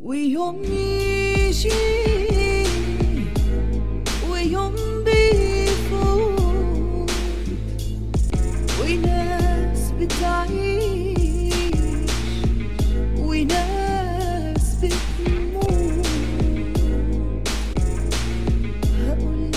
ويوم يجي ويوم بيفوت وناس بتعيش وناس بتموت هقول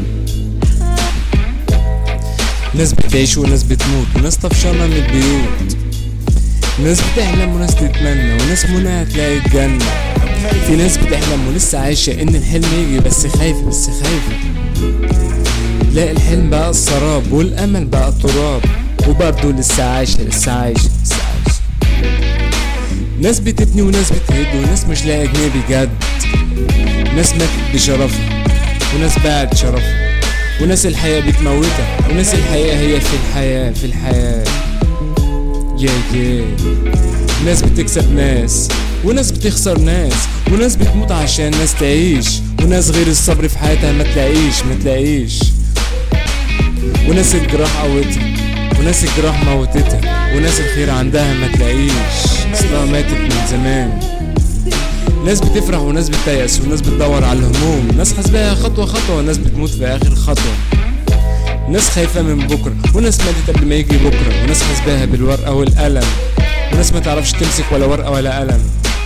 ناس بتعيش وناس بتموت وناس طفشانة من البيوت ناس بتحلم وناس تتمنى وناس منى هتلاقي الجنة في ناس بتحلم ولسه عايشة ان الحلم يجي بس خايفة بس خايفة لا الحلم بقى السراب والامل بقى التراب وبرضه لسه عايشة لسه عايشة لسه عايشة ناس بتبني وناس بتهد وناس مش لاقي جنيه بجد ناس ماتت بشرفها وناس باعت شرفها وناس الحياة بتموتها وناس الحقيقة هي في الحياة في الحياة يا يا ناس بتكسب ناس وناس بتخسر ناس وناس بتموت عشان ناس تعيش وناس غير الصبر في حياتها ما تلاقيش ما تلاقيش وناس الجراح قوتها وناس الجراح موتتها وناس الخير عندها ما تلاقيش اصلها ماتت من زمان ناس بتفرح وناس بتيأس وناس بتدور على الهموم ناس حاسباها خطوة خطوة وناس بتموت في آخر خطوة ناس خايفة من بكرة وناس ماتت قبل ما يجي بكرة وناس حاسباها بالورقة والقلم وناس ما تعرفش تمسك ولا ورقة ولا قلم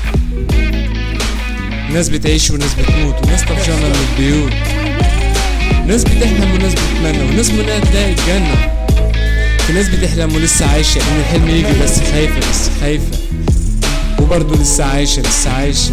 ناس بتعيش وناس بتموت وناس طفشانة من البيوت ناس بتحلم وناس بتتمنى وناس منها تلاقي الجنة في ناس بتحلم ولسه عايشة ان الحلم يجي بس خايفة بس خايفة وبرضه لسه عايشة لسه عايشة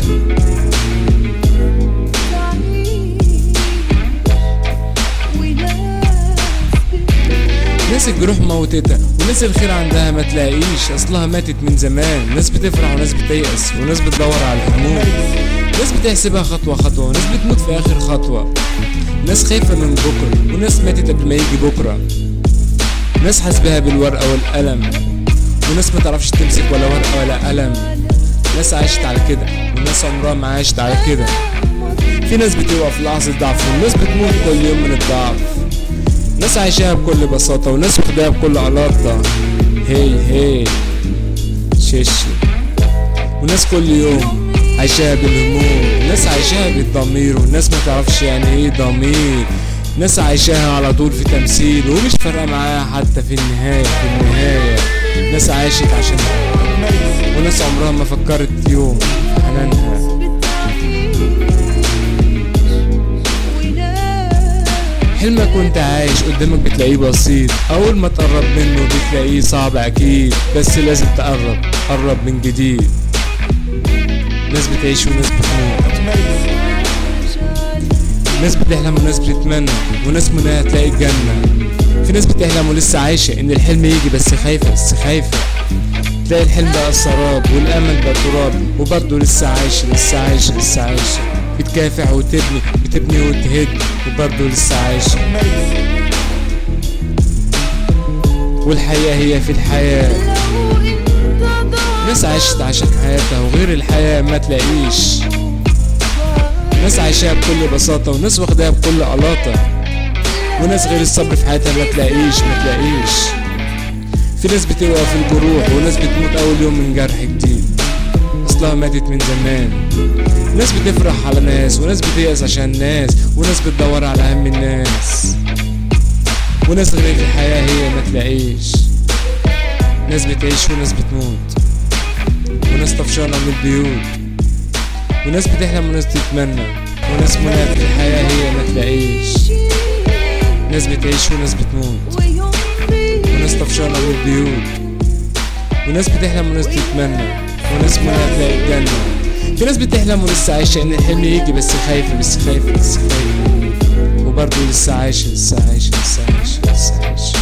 ناس الجروح موتتها وناس الخير عندها ما تلاقيش اصلها ماتت من زمان ناس بتفرح وناس بتيأس وناس بتدور على الهموم ناس بتحسبها خطوة خطوة وناس بتموت في آخر خطوة ناس خايفة من بكرة وناس ماتت قبل ما يجي بكرة ناس حاسباها بالورقة والقلم وناس ما تعرفش تمسك ولا ورقة ولا قلم ناس عاشت على كده وناس عمرها ما عاشت على كده في ناس بتقع في لحظة ضعف وناس بتموت كل يوم من الضعف ناس عايشاها بكل بساطة وناس واخداها بكل علاقة هي هي شيشي وناس كل يوم عايشاها بالهموم ناس عايشاها بالضمير وناس ما تعرفش يعني ايه ضمير ناس عايشاها على طول في تمثيل ومش فارقة معاها حتى في النهاية في النهاية ناس عاشت عشان وناس عمرها ما فكرت يوم في حنانها حلمك وانت عايش قدامك بتلاقيه بسيط اول ما تقرب منه بتلاقيه صعب اكيد بس لازم تقرب قرب من جديد ناس بتعيش وناس بتموت ناس بتحلم وناس بتتمنى وناس منها تلاقي الجنة في ناس بتحلم ولسه عايشة ان الحلم يجي بس خايفة بس خايفة تلاقي الحلم بقى السراب والامل بقى تراب وبرضه لسه عايشة لسه عايشة لسه عايشة بتكافح وتبني بتبني وتهد وبرضه لسه عايشة والحياة هي في الحياة ناس عاشت عشان حياتها وغير الحياة ما تلاقيش ناس عايشاها بكل بساطة وناس واخداها بكل قلاطة وناس غير الصبر في حياتها ما تلاقيش ما تلاقيش في ناس بتقوى في الجروح وناس بتموت أول يوم من جرح جديد أصلها ماتت من زمان ناس بتفرح على ناس وناس بتيأس عشان ناس وناس بتدور على هم الناس وناس غير الحياة هي ما تلاقيش ناس بتعيش وناس بتموت وناس طفشانة من البيوت وناس بتحلم وناس تتمنى وناس منى في الحياة هي ما تلاقيش ناس بتعيش وناس بتموت وناس طفشانة من البيوت وناس بتحلم وناس تتمنى وناس منى تلاقي الجنة في ناس بتحلم ولسه عايشة ان الحلم يجي بس خايفة بس خايفة بس خايفة وبرضه لسه عايشة لسه عايشة لسه عايشة لسه عايشة